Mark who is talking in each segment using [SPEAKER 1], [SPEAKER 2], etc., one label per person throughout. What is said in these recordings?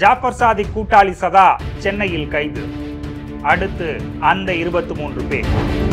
[SPEAKER 1] ஜாஃபர் சாதிக் கூட்டாளி சதா சென்னையில் கைது அடுத்து அந்த இருபத்தி மூன்று பேர்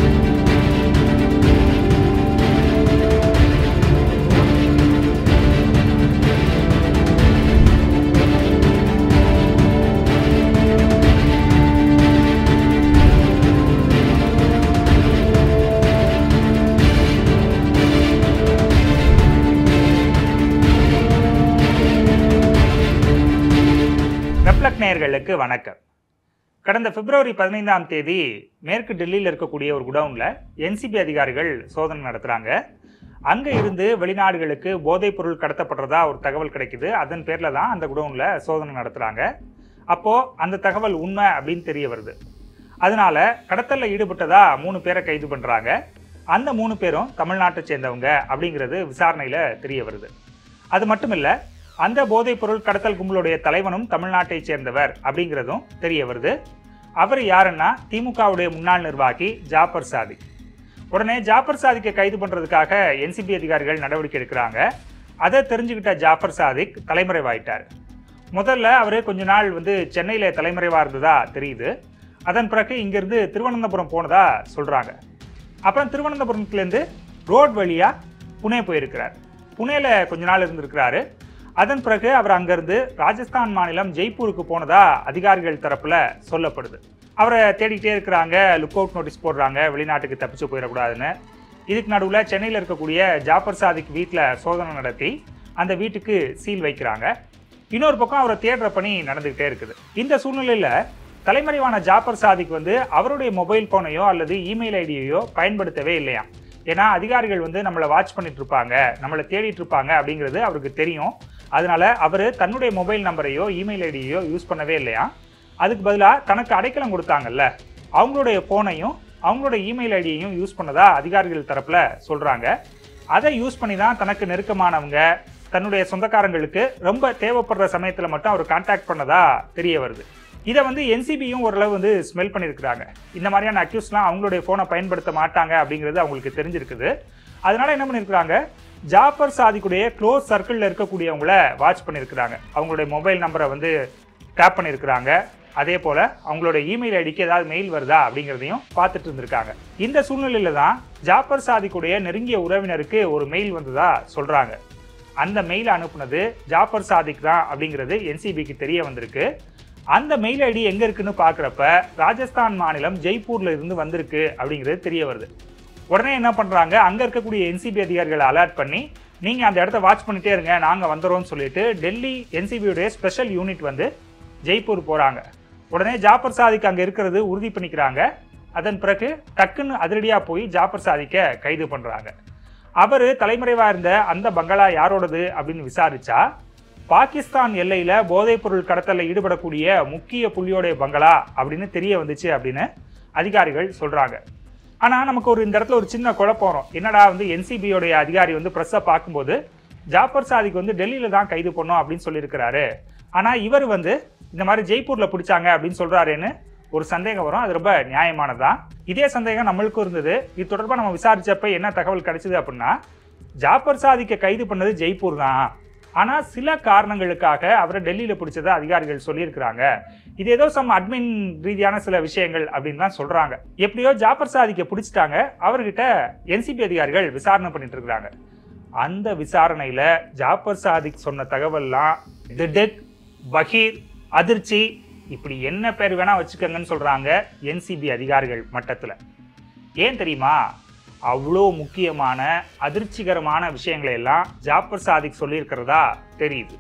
[SPEAKER 1] ரெப்ளக் நேயர்களுக்கு வணக்கம் கடந்த பிப்ரவரி பதினைந்தாம் தேதி மேற்கு டெல்லியில் இருக்கக்கூடிய ஒரு குடவுனில் என்சிபி அதிகாரிகள் சோதனை நடத்துகிறாங்க அங்கே இருந்து வெளிநாடுகளுக்கு போதைப் பொருள் கடத்தப்படுறதா ஒரு தகவல் கிடைக்குது அதன் பேரில் தான் அந்த குடவுனில் சோதனை நடத்துகிறாங்க அப்போது அந்த தகவல் உண்மை அப்படின்னு தெரிய வருது அதனால கடத்தலில் ஈடுபட்டதா மூணு பேரை கைது பண்ணுறாங்க அந்த மூணு பேரும் தமிழ்நாட்டை சேர்ந்தவங்க அப்படிங்கிறது விசாரணையில் தெரிய வருது அது மட்டும் இல்லை அந்த போதைப் பொருள் கடத்தல் கும்பலுடைய தலைவனும் தமிழ்நாட்டைச் சேர்ந்தவர் அப்படிங்கிறதும் தெரிய வருது அவர் யாருன்னா திமுகவுடைய முன்னாள் நிர்வாகி ஜாபர் சாதிக் உடனே ஜாபர் சாதிக்கை கைது பண்ணுறதுக்காக என்சிபி அதிகாரிகள் நடவடிக்கை எடுக்கிறாங்க அதை தெரிஞ்சுக்கிட்ட ஜாபர் சாதிக் தலைமறைவாயிட்டார் முதல்ல அவர் கொஞ்ச நாள் வந்து சென்னையில் தலைமறைவாக இருந்ததா தெரியுது அதன் பிறகு இங்கேருந்து திருவனந்தபுரம் போனதா சொல்கிறாங்க அப்புறம் திருவனந்தபுரத்துலேருந்து ரோட் வழியாக புனே போயிருக்கிறார் புனேல கொஞ்ச நாள் இருந்திருக்கிறாரு அதன் பிறகு அவர் அங்கிருந்து ராஜஸ்தான் மாநிலம் ஜெய்ப்பூருக்கு போனதா அதிகாரிகள் தரப்புல சொல்லப்படுது அவரை தேடிக்கிட்டே இருக்கிறாங்க லுக் அவுட் நோட்டீஸ் போடுறாங்க வெளிநாட்டுக்கு தப்பிச்சு போயிடக்கூடாதுன்னு இதுக்கு நடுவில் சென்னையில் இருக்கக்கூடிய ஜாஃபர் சாதிக் வீட்டில் சோதனை நடத்தி அந்த வீட்டுக்கு சீல் வைக்கிறாங்க இன்னொரு பக்கம் அவரை தேடுற பணி நடந்துகிட்டே இருக்குது இந்த சூழ்நிலையில் தலைமறைவான ஜாஃபர் சாதிக் வந்து அவருடைய மொபைல் ஃபோனையோ அல்லது இமெயில் ஐடியையோ பயன்படுத்தவே இல்லையா ஏன்னா அதிகாரிகள் வந்து நம்மளை வாட்ச் பண்ணிட்டு இருப்பாங்க நம்மளை தேடிட்டு இருப்பாங்க அப்படிங்கிறது அவருக்கு தெரியும் அதனால அவர் தன்னுடைய மொபைல் நம்பரையோ இமெயில் ஐடியையோ யூஸ் பண்ணவே இல்லையா அதுக்கு பதிலாக தனக்கு அடைக்கலம் கொடுத்தாங்கல்ல அவங்களுடைய ஃபோனையும் அவங்களோட இமெயில் ஐடியையும் யூஸ் பண்ணதா அதிகாரிகள் தரப்புல சொல்றாங்க அதை யூஸ் பண்ணி தான் தனக்கு நெருக்கமானவங்க தன்னுடைய சொந்தக்காரங்களுக்கு ரொம்ப தேவைப்படுற சமயத்தில் மட்டும் அவர் கான்டாக்ட் பண்ணதா தெரிய வருது இதை வந்து என்சிபியும் ஓரளவு வந்து ஸ்மெல் பண்ணியிருக்கிறாங்க இந்த மாதிரியான அக்யூஸ்லாம் அவங்களுடைய ஃபோனை பயன்படுத்த மாட்டாங்க அப்படிங்கிறது அவங்களுக்கு தெரிஞ்சிருக்குது அதனால என்ன பண்ணியிருக்கிறாங்க ஜாஃபர் சாதிக்குடைய க்ளோஸ் சர்க்கிளில் இருக்கக்கூடியவங்கள வாட்ச் பண்ணியிருக்கிறாங்க அவங்களுடைய மொபைல் நம்பரை வந்து டேப் பண்ணியிருக்கிறாங்க அதே போல் அவங்களோட இமெயில் ஐடிக்கு ஏதாவது மெயில் வருதா அப்படிங்கிறதையும் பார்த்துட்டு இருந்திருக்காங்க இந்த சூழ்நிலையில தான் ஜாஃபர் சாதிக்குடைய நெருங்கிய உறவினருக்கு ஒரு மெயில் வந்ததா சொல்கிறாங்க அந்த மெயில் அனுப்புனது ஜாஃபர் சாதிக் தான் அப்படிங்கிறது என்சிபிக்கு தெரிய வந்திருக்கு அந்த மெயில் ஐடி எங்கே இருக்குன்னு பார்க்குறப்ப ராஜஸ்தான் மாநிலம் ஜெய்ப்பூரில் இருந்து வந்திருக்கு அப்படிங்கிறது தெரிய வருது உடனே என்ன பண்ணுறாங்க அங்கே இருக்கக்கூடிய என்சிபி அதிகாரிகளை அலர்ட் பண்ணி நீங்கள் அந்த இடத்த வாட்ச் பண்ணிட்டே இருங்க நாங்கள் வந்துடுறோம்னு சொல்லிட்டு டெல்லி என்சிபியுடைய ஸ்பெஷல் யூனிட் வந்து ஜெய்ப்பூர் போகிறாங்க உடனே ஜாஃபர் சாதிக் அங்கே இருக்கிறது உறுதி பண்ணிக்கிறாங்க அதன் பிறகு டக்குன்னு அதிரடியாக போய் ஜாஃபர் சாதிக்கை கைது பண்ணுறாங்க அவர் தலைமறைவாக இருந்த அந்த பங்களா யாரோடது அப்படின்னு விசாரிச்சா பாகிஸ்தான் எல்லையில் போதைப்பொருள் கடத்தலில் ஈடுபடக்கூடிய முக்கிய புள்ளியோடைய பங்களா அப்படின்னு தெரிய வந்துச்சு அப்படின்னு அதிகாரிகள் சொல்கிறாங்க ஆனால் நமக்கு ஒரு இந்த இடத்துல ஒரு சின்ன குழப்பம் வரும் என்னடா வந்து என்சிபியோடைய அதிகாரி வந்து ப்ரெஸ்ஸை பார்க்கும்போது ஜாஃபர் சாதிக் வந்து டெல்லியில் தான் கைது பண்ணோம் அப்படின்னு சொல்லியிருக்கிறாரு ஆனால் இவர் வந்து இந்த மாதிரி ஜெய்ப்பூரில் பிடிச்சாங்க அப்படின்னு சொல்கிறாருன்னு ஒரு சந்தேகம் வரும் அது ரொம்ப நியாயமானதான் இதே சந்தேகம் நம்மளுக்கும் இருந்தது இது தொடர்பாக நம்ம விசாரிச்சப்ப என்ன தகவல் கிடைச்சது அப்படின்னா ஜாஃபர் சாதிக்கை கைது பண்ணது ஜெய்ப்பூர் தான் ஆனால் சில காரணங்களுக்காக அவரை டெல்லியில் பிடிச்சதை அதிகாரிகள் சொல்லியிருக்கிறாங்க இது ஏதோ சம் அட்மின் ரீதியான சில விஷயங்கள் அப்படின்னு தான் சொல்கிறாங்க எப்படியோ ஜாஃபர் சாதிக்கை பிடிச்சிட்டாங்க அவர்கிட்ட என்சிபி அதிகாரிகள் விசாரணை பண்ணிட்டு இருக்கிறாங்க அந்த விசாரணையில் ஜாஃபர் சாதிக் சொன்ன தகவல்லாம் திடக் பகீர் அதிர்ச்சி இப்படி என்ன பேர் வேணா வச்சுக்கோங்கன்னு சொல்கிறாங்க என்சிபி அதிகாரிகள் மட்டத்தில் ஏன் தெரியுமா அவ்வளோ முக்கியமான அதிர்ச்சிகரமான விஷயங்களை எல்லாம் ஜாஃபர் சாதிக் சொல்லியிருக்கிறதா தெரியுது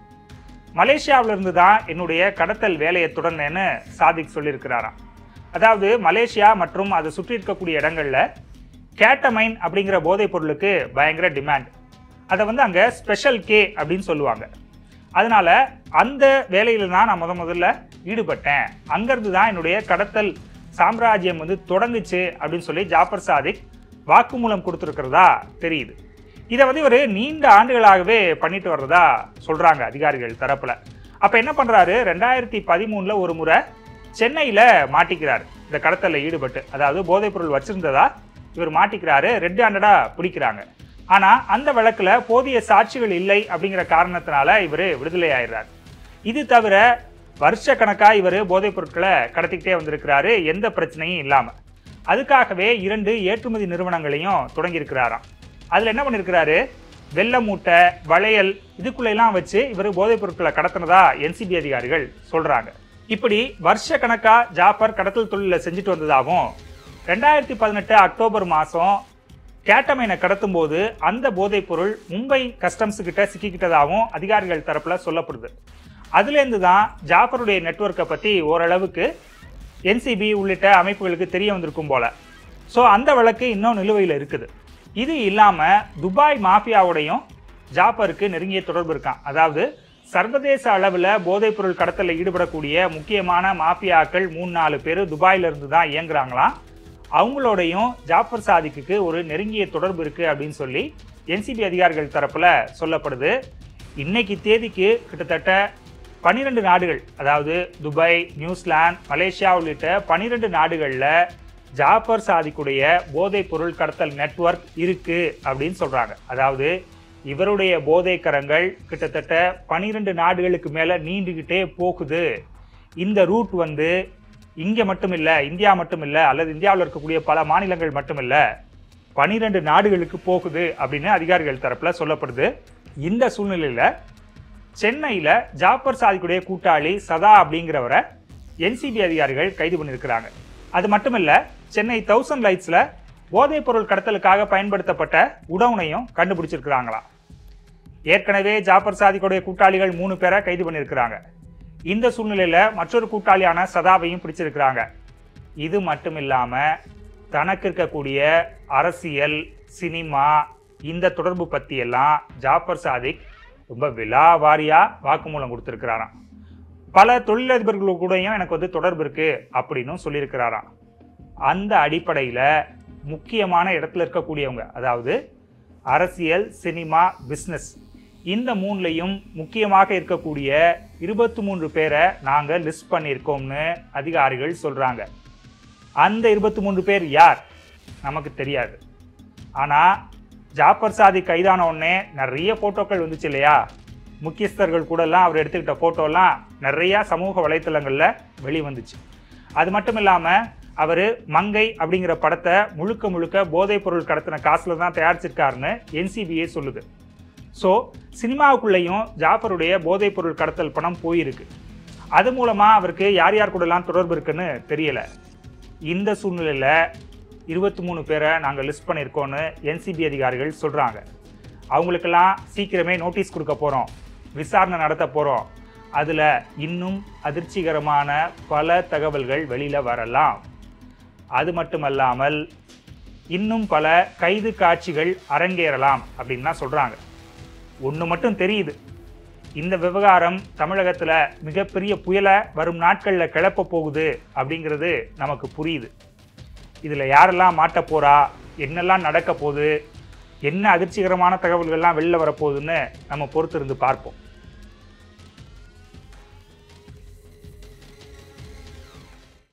[SPEAKER 1] மலேசியாவில இருந்து தான் என்னுடைய கடத்தல் வேலையை தொடர்ந்தேன்னு சாதிக் சொல்லியிருக்கிறாராம் அதாவது மலேசியா மற்றும் அதை சுற்றி இருக்கக்கூடிய இடங்கள்ல கேட்டமைன் அப்படிங்கிற போதைப் பொருளுக்கு பயங்கர டிமாண்ட் அதை வந்து அங்கே ஸ்பெஷல் கே அப்படின்னு சொல்லுவாங்க அதனால அந்த வேலையில தான் நான் முத முதல்ல ஈடுபட்டேன் அங்கிருந்து தான் என்னுடைய கடத்தல் சாம்ராஜ்யம் வந்து தொடங்குச்சு அப்படின்னு சொல்லி ஜாஃபர் சாதிக் வாக்குமூலம் கொடுத்துருக்கிறதா தெரியுது இதை வந்து இவர் நீண்ட ஆண்டுகளாகவே பண்ணிட்டு வர்றதா சொல்றாங்க அதிகாரிகள் தரப்புல அப்ப என்ன பண்றாரு ரெண்டாயிரத்தி பதிமூணுல ஒரு முறை சென்னையில மாட்டிக்கிறார் இந்த கடத்தல்ல ஈடுபட்டு அதாவது போதைப் பொருள் வச்சிருந்ததா இவர் மாட்டிக்கிறாரு ரெட் ஹேண்டடா பிடிக்கிறாங்க ஆனா அந்த வழக்குல போதிய சாட்சிகள் இல்லை அப்படிங்கிற காரணத்தினால இவர் விடுதலை ஆயிடுறார் இது தவிர வருஷ கணக்கா இவர் போதைப் பொருட்களை கடத்திக்கிட்டே வந்திருக்கிறாரு எந்த பிரச்சனையும் இல்லாம அதுக்காகவே இரண்டு ஏற்றுமதி நிறுவனங்களையும் தொடங்கியிருக்கிறாராம் அதுல என்ன பண்ணிருக்கிறாரு வெள்ளை மூட்டை வளையல் இதுக்குள்ளெல்லாம் வச்சு இவர் போதைப் பொருட்களை கடத்தினதா என்சிபி அதிகாரிகள் சொல்றாங்க இப்படி வருஷ கணக்கா ஜாஃபர் கடத்தல் தொழில செஞ்சுட்டு வந்ததாகவும் ரெண்டாயிரத்தி பதினெட்டு அக்டோபர் மாதம் கேட்டமைனை கடத்தும் போது அந்த போதைப் பொருள் மும்பை கஸ்டம்ஸ் கிட்ட சிக்கிக்கிட்டதாகவும் அதிகாரிகள் தரப்புல சொல்லப்படுது அதுலேருந்து தான் ஜாஃபருடைய நெட்வொர்க்கை பற்றி ஓரளவுக்கு என்சிபி உள்ளிட்ட அமைப்புகளுக்கு தெரிய வந்திருக்கும் போல ஸோ அந்த வழக்கு இன்னும் நிலுவையில் இருக்குது இது இல்லாமல் துபாய் மாஃபியாவோடையும் ஜாஃபருக்கு நெருங்கிய தொடர்பு இருக்கான் அதாவது சர்வதேச அளவில் போதைப்பொருள் கடத்தலில் ஈடுபடக்கூடிய முக்கியமான மாஃபியாக்கள் மூணு நாலு பேர் துபாயில இருந்து தான் இயங்குறாங்களாம் அவங்களோடையும் ஜாஃபர் சாதிக்குக்கு ஒரு நெருங்கிய தொடர்பு இருக்குது அப்படின்னு சொல்லி என்சிபி அதிகாரிகள் தரப்பில் சொல்லப்படுது இன்னைக்கு தேதிக்கு கிட்டத்தட்ட பன்னிரெண்டு நாடுகள் அதாவது துபாய் நியூசிலாந்து மலேசியா உள்ளிட்ட பன்னிரெண்டு நாடுகளில் ஜாஃபர் சாதிக்குடைய போதைப் பொருள் கடத்தல் நெட்வொர்க் இருக்கு அப்படின்னு சொல்றாங்க அதாவது இவருடைய போதைக்கரங்கள் கிட்டத்தட்ட பன்னிரெண்டு நாடுகளுக்கு மேலே நீண்டுக்கிட்டே போகுது இந்த ரூட் வந்து இங்கே மட்டும் இல்லை இந்தியா மட்டும் இல்லை அல்லது இந்தியாவில் இருக்கக்கூடிய பல மாநிலங்கள் மட்டும் இல்லை பனிரெண்டு நாடுகளுக்கு போகுது அப்படின்னு அதிகாரிகள் தரப்பில் சொல்லப்படுது இந்த சூழ்நிலையில் சென்னையில் ஜாப்பர் சாதிக்குடைய கூட்டாளி சதா அப்படிங்கிறவரை என்சிபி அதிகாரிகள் கைது பண்ணியிருக்கிறாங்க அது மட்டும் இல்லை சென்னை தௌசண்ட் லைட்ஸில் போதைப் பொருள் கடத்தலுக்காக பயன்படுத்தப்பட்ட உடவுனையும் கண்டுபிடிச்சிருக்கிறாங்களாம் ஏற்கனவே ஜாப்பர் சாதிக்குடைய கூட்டாளிகள் மூணு பேரை கைது பண்ணியிருக்கிறாங்க இந்த சூழ்நிலையில் மற்றொரு கூட்டாளியான சதாவையும் பிடிச்சிருக்கிறாங்க இது மட்டும் இல்லாமல் தனக்கு இருக்கக்கூடிய அரசியல் சினிமா இந்த தொடர்பு பற்றியெல்லாம் ஜாப்பர் சாதிக் ரொம்ப விலாவாரியாக வாக்குமூலம் கொடுத்துருக்கிறாராம் பல தொழிலதிபர்கள் கூடயும் எனக்கு வந்து தொடர்பு இருக்கு அப்படின்னு சொல்லியிருக்கிறாராம் அந்த அடிப்படையில் முக்கியமான இடத்துல இருக்கக்கூடியவங்க அதாவது அரசியல் சினிமா பிஸ்னஸ் இந்த மூணுலையும் முக்கியமாக இருக்கக்கூடிய இருபத்தி மூன்று பேரை நாங்கள் லிஸ்ட் பண்ணியிருக்கோம்னு அதிகாரிகள் சொல்கிறாங்க அந்த இருபத்தி மூன்று பேர் யார் நமக்கு தெரியாது ஆனால் ஜாப்பர் சாதி கைதான உடனே நிறைய ஃபோட்டோக்கள் வந்துச்சு இல்லையா முக்கியஸ்தர்கள் கூடலாம் அவர் எடுத்துக்கிட்ட ஃபோட்டோலாம் நிறையா சமூக வலைத்தளங்களில் வெளிவந்துச்சு அது மட்டும் இல்லாமல் அவர் மங்கை அப்படிங்கிற படத்தை முழுக்க முழுக்க போதைப் பொருள் கடத்தின காசில் தான் தயாரிச்சிருக்காருன்னு என்சிபிஏ சொல்லுது ஸோ சினிமாவுக்குள்ளேயும் ஜாஃபருடைய போதைப் பொருள் கடத்தல் பணம் போயிருக்கு அது மூலமாக அவருக்கு யார் யார் கூடலாம் தொடர்பு இருக்குன்னு தெரியல இந்த சூழ்நிலையில் இருபத்தி மூணு பேரை நாங்கள் லிஸ்ட் பண்ணியிருக்கோன்னு என்சிபி அதிகாரிகள் சொல்கிறாங்க அவங்களுக்கெல்லாம் சீக்கிரமே நோட்டீஸ் கொடுக்க போகிறோம் விசாரணை நடத்த போகிறோம் அதில் இன்னும் அதிர்ச்சிகரமான பல தகவல்கள் வெளியில் வரலாம் அது மட்டுமல்லாமல் இன்னும் பல கைது காட்சிகள் அரங்கேறலாம் அப்படின்னு தான் சொல்கிறாங்க ஒன்று மட்டும் தெரியுது இந்த விவகாரம் தமிழகத்தில் மிகப்பெரிய புயலை வரும் நாட்களில் கிளப்ப போகுது அப்படிங்கிறது நமக்கு புரியுது இதில் யாரெல்லாம் மாட்ட போகிறா என்னெல்லாம் நடக்க போகுது என்ன அதிர்ச்சிகரமான தகவல்கள்லாம் வெளில வரப்போகுதுன்னு நம்ம பொறுத்திருந்து பார்ப்போம்